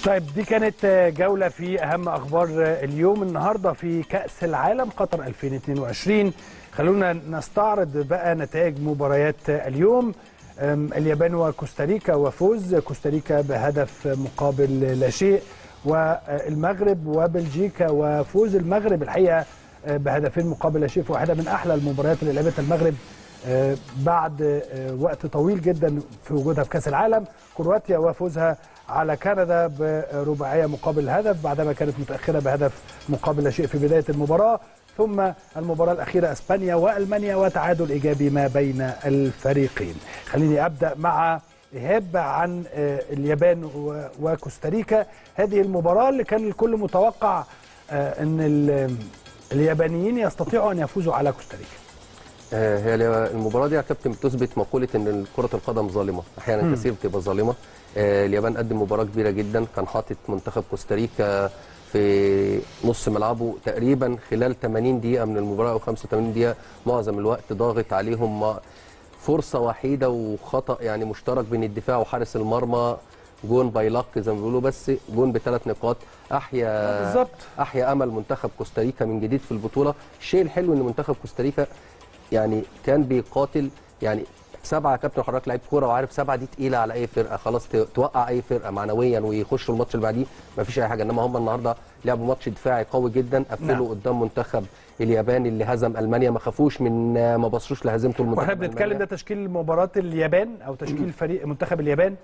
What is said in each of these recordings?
طيب دي كانت جولة في أهم أخبار اليوم النهاردة في كأس العالم قطر 2022 خلونا نستعرض بقى نتائج مباريات اليوم أم، اليابان وكوستاريكا وفوز كوستاريكا بهدف مقابل لا شيء والمغرب وبلجيكا وفوز المغرب الحقيقة بهدفين مقابل لا شيء في واحدة من أحلى المباريات اللي لعبتها المغرب آه، بعد آه، وقت طويل جدا في وجودها في كاس العالم كرواتيا وفوزها على كندا برباعيه مقابل هدف بعدما كانت متاخره بهدف مقابل لا شيء في بدايه المباراه ثم المباراه الاخيره اسبانيا والمانيا وتعادل ايجابي ما بين الفريقين خليني ابدا مع ايهاب عن آه، اليابان و- وكوستاريكا هذه المباراه اللي كان الكل متوقع آه، ان ال- اليابانيين يستطيعوا ان يفوزوا على كوستاريكا آه، هي المباراه دي يا كابتن بتثبت مقوله ان كره القدم ظالمه احيانا كثير بتبقى ظالمه آه، اليابان قدم مباراه كبيره جدا كان حاطط منتخب كوستاريكا في نص ملعبه تقريبا خلال 80 دقيقه من المباراه او 85 دقيقه معظم الوقت ضاغط عليهم ما- فرصه وحيده وخطا يعني مشترك بين الدفاع وحارس المرمى جون باي لك زي ما بيقولوا بس جون بثلاث نقاط احيا بالظبط. احيا امل منتخب كوستاريكا من جديد في البطوله الشيء الحلو ان منتخب كوستاريكا يعني كان بيقاتل يعني سبعه يا كابتن حضرتك لعيب كوره وعارف سبعه دي تقيله على اي فرقه خلاص ت- توقع اي فرقه معنويا ويخشوا الماتش اللي بعديه مفيش اي حاجه انما هم النهارده لعبوا ماتش دفاعي قوي جدا قفلوا نعم. قدام منتخب اليابان اللي هزم المانيا ما خافوش من ما بصوش لهزيمته المنتخب واحنا بنتكلم ده تشكيل مباراه اليابان او تشكيل فريق منتخب اليابان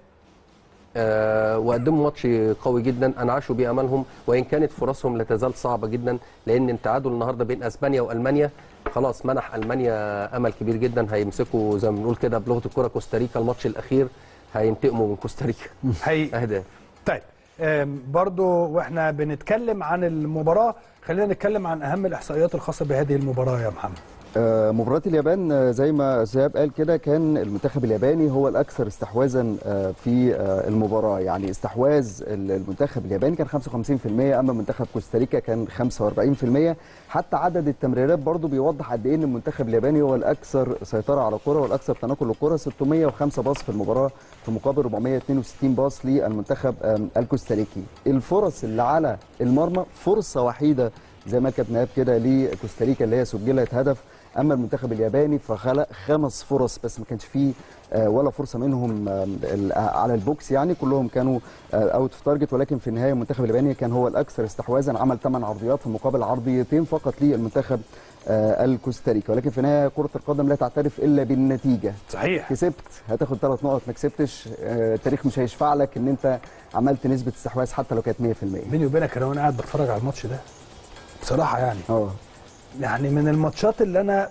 آه وقدموا ماتش قوي جدا انعاشوا بيه املهم وان كانت فرصهم لا تزال صعبه جدا لان التعادل النهارده بين اسبانيا والمانيا خلاص منح المانيا امل كبير جدا هيمسكوا زي ما بنقول كده بلغه الكره كوستاريكا الماتش الاخير هينتقموا من كوستاريكا حقيقي اهداف طيب آم، برضو واحنا بنتكلم عن المباراه خلينا نتكلم عن اهم الاحصائيات الخاصه بهذه المباراه يا محمد آه، مباراة اليابان آه، زي ما زياب قال كده كان المنتخب الياباني هو الأكثر استحواذا آه، في آه، المباراة يعني استحواذ ال- المنتخب الياباني كان 55% أما منتخب كوستاريكا كان 45% حتى عدد التمريرات برضو بيوضح قد إيه إن المنتخب الياباني هو الأكثر سيطرة على الكرة والأكثر تناقل للكرة 605 باص في المباراة في مقابل 462 باص للمنتخب آم، الكوستاريكي الفرص اللي على المرمى فرصة وحيدة زي ما كانت نهاب كده لكوستاريكا اللي هي سجلت هدف اما المنتخب الياباني فخلق خمس فرص بس ما كانش فيه آه، ولا فرصه منهم آه، ال- على البوكس يعني كلهم كانوا اوت اوف تارجت ولكن في النهايه المنتخب الياباني كان هو الاكثر استحواذا عمل 8 عرضيات في مقابل عرضيتين فقط للمنتخب آه، الكوستاريكا ولكن في النهايه كره القدم لا تعترف الا بالنتيجه صحيح كسبت هتاخد ثلاث نقط ما كسبتش آه، التاريخ مش هيشفع لك ان انت عملت نسبه استحواذ حتى لو كانت 100% بيني وبينك انا وانا قاعد بتفرج على الماتش ده بصراحه يعني اه يعني من الماتشات اللي انا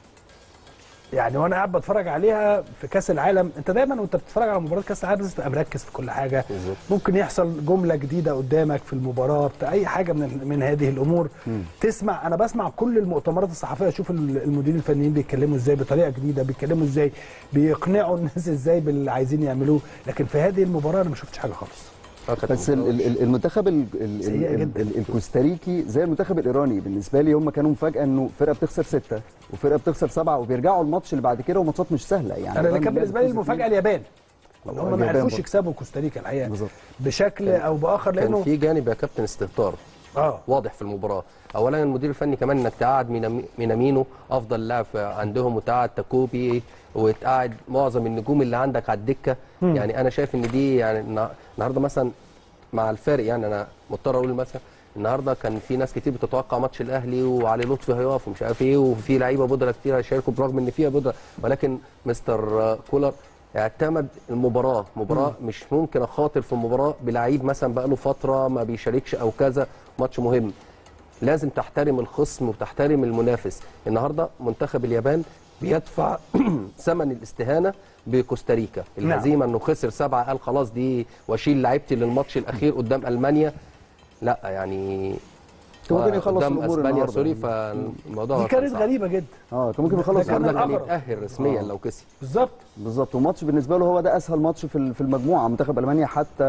يعني وانا قاعد بتفرج عليها في كاس العالم انت دايما وانت بتتفرج على مباراه كاس العالم لازم تبقى مركز في كل حاجه بالظبط. ممكن يحصل جمله جديده قدامك في المباراه بتاع اي حاجه من من هذه الامور تسمع انا بسمع كل المؤتمرات الصحفيه اشوف ال- المديرين الفنيين بيتكلموا ازاي بطريقه جديده بيتكلموا ازاي بيقنعوا الناس ازاي باللي عايزين يعملوه لكن في هذه المباراه انا ما شفتش حاجه خالص آه، كانت بس ال- ال- ال- المنتخب ال- ال- سيئة ال- جدا. ال- الكوستاريكي زي المنتخب الايراني بالنسبه لي هم كانوا مفاجاه انه فرقه بتخسر سته وفرقه بتخسر سبعه وبيرجعوا الماتش اللي بعد كده وماتشات مش سهله يعني انا اللي الإيران كان بالنسبه لي لازم تفوز المفاجاه اتنين. اليابان هو هم ما اليابان عرفوش برضه. يكسبوا كوستاريكا الحقيقه بالظبط بشكل او باخر كان لانه في جانب يا كابتن استهتار اه واضح في المباراه اولا المدير الفني كمان انك تقعد مينامي- مينامينو افضل لاعب عندهم وتقعد تاكوبي وتقعد معظم النجوم اللي عندك على الدكه يعني انا شايف ان دي يعني النا- النهارده مثلا مع الفارق يعني انا مضطر اقول مثلا النهارده كان في ناس كتير بتتوقع ماتش الاهلي وعلي لطفي هيقف ومش عارف ايه وفي لعيبه بودره كتير هيشاركوا برغم ان فيها بودره ولكن مستر كولر اعتمد المباراه مباراه مش ممكن اخاطر في مباراه بلعيب مثلا بقاله فتره ما بيشاركش او كذا ماتش مهم لازم تحترم الخصم وتحترم المنافس النهارده منتخب اليابان بيدفع ثمن الاستهانه بكوستاريكا الهزيمه انه خسر سبعه قال خلاص دي واشيل لعيبتي للماتش الاخير قدام المانيا لا يعني كان ممكن يخلص قدام الأمور اسبانيا النهاردة. سوري فالموضوع دي كان كانت صعب. غريبه جدا اه كان ممكن ده يخلص كان النهارده كان الأغرب. يتاهل رسميا لو كسب بالظبط بالظبط وماتش بالنسبه له هو ده اسهل ماتش في ال- في المجموعه منتخب المانيا حتى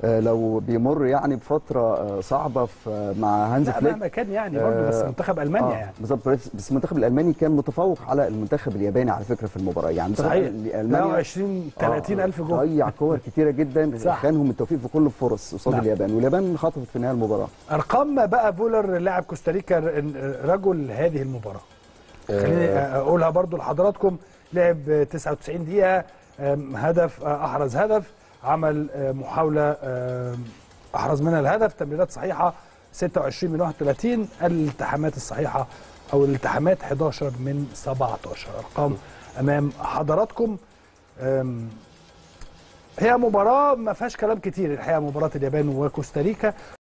آه، لو بيمر يعني بفتره آه، صعبه في مع هانز لا فليك مهما كان يعني برضه بس آه، منتخب المانيا آه، يعني بالظبط بس بس المنتخب الالماني كان متفوق على المنتخب الياباني على فكره في المباراه يعني المنتخب صحيح الالماني لا 20 30 الف جول ضيع كور كتيره جدا صح. خانهم التوفيق في كل الفرص قصاد نعم. اليابان واليابان خطفت في نهايه المباراه ارقام بقى فولر لاعب كوستاريكا رجل هذه المباراه خليني آه، اقولها برضو لحضراتكم لعب 99 دقيقه أم، هدف آه، احرز هدف عمل آه، محاوله آم، احرز منها الهدف تمريرات صحيحه 26 من 31 الالتحامات الصحيحه او الالتحامات 11 من 17 ارقام امام حضراتكم أم، هي مباراه ما فيهاش كلام كتير الحقيقه مباراه اليابان وكوستاريكا